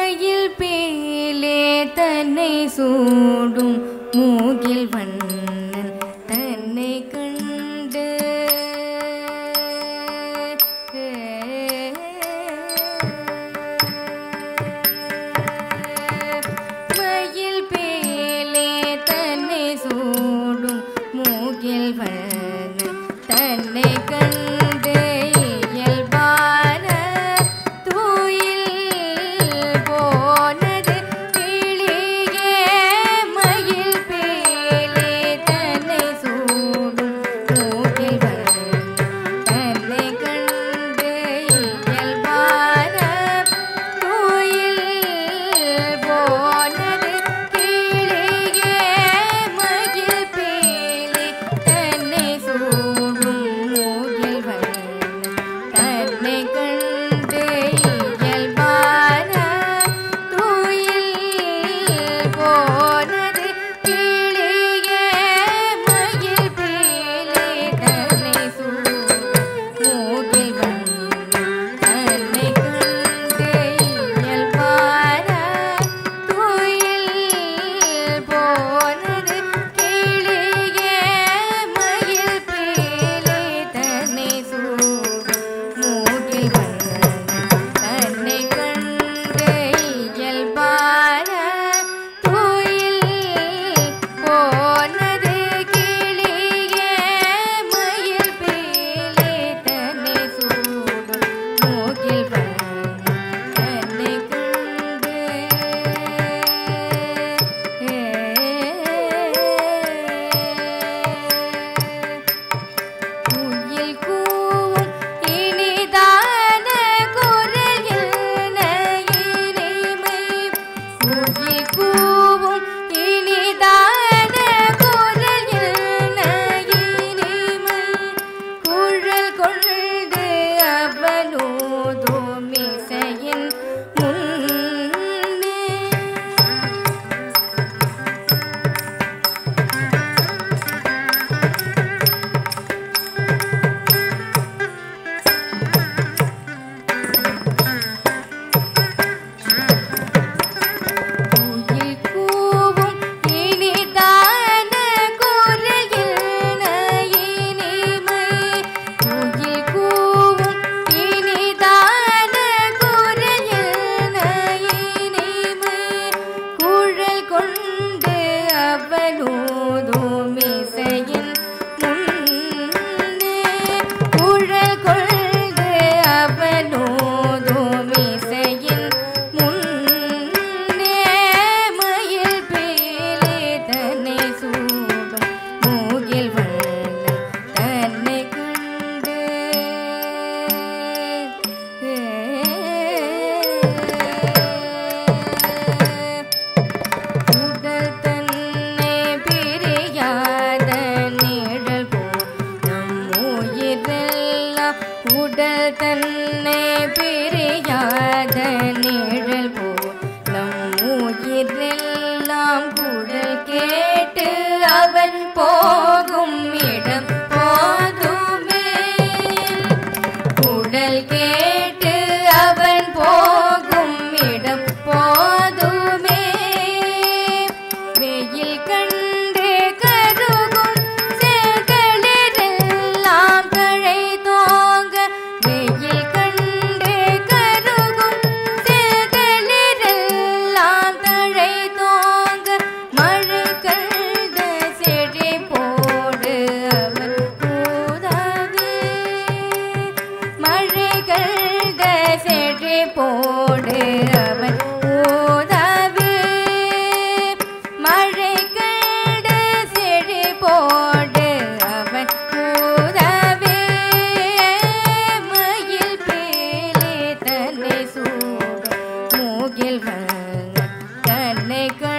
மயில் பேலே தன்னை சூடும் மூகில் வண்ணன் தன்னை கண்டு மயில் பேலே தன்னை சூடும் மூகில் வண்ணன் தன்னை கண்டு இயல்பான தூயில் போனது கிளியே மயில் பேலே தன்னை சூடும் மூகில் வண்ணன் தன்னை கண்டு இயல்பான தூயில் போனது கிளியே மயில் பேலே தன்னை சூடும் மூகில் வண்ணன் தன்னை கண்டு இயல்பான தூயில் போனது கிளியே மயில் பேலே தன்னை சூடும் மூகில் வண்ணன் தன்னை கண்டு இயல்பான தூயில் போனது கிளியே மயில் பேலே தன்னை சூடும் மூகில் வண்ணன் தன்னை கண்டு இயல்பான தூயில் போனது கிளியே மயில் பேலே தன்னை சூடும் மூகில் வண்ணன் தன்னை கண்டு குயில் கூவும் இனிதான குரல் என்ன இனிமை குயில் கூவும் இனிதான குரல் என்ன இனிமை குழல் கொண்டு அவனோதும் இசையின் முன்னே குயில் கூவும் இனிதான குரல் என்ன இனிமை குயில் கூவும் இனிதான குரல் என்ன இனிமை குழல் கொண்டு அவனோதும் இசையின் முன்னே குழல் கொண்டு அவனோதும் இசையின் முன்னே மயில் பேலே தன்னை சூடும் மூகில் வண்ணன் தன்னை கண்டு உடல் தன்னை பிரியாத நிழல் போல் நம் உயிரெல்லாம் உடல் தன்னை பிரியாத நிழல் போல் நம் உயிரெல்லாம் குடல் கேட்டு அவன் போகும் இடம் போதுமே குடல் கேட்டு அவன் போகும் இடம் போதுமே வெயில் கண்டு கருகும் செகளிரெல்லாம் தழை தோங்க வெயில் கண்டு கருகும் செகளிரெல்லாம் தழை தோங்க மழை கண்ட செடி போடு அவர் பூதாவே மழை கண்ட செடி போடு அவன் பூதாவே மழை கண்ட செடி போடு அவன் பூதாவே மயில் பேலே தன்னை சூடும் மூகில் வண்ணன் தன்னை கண்டு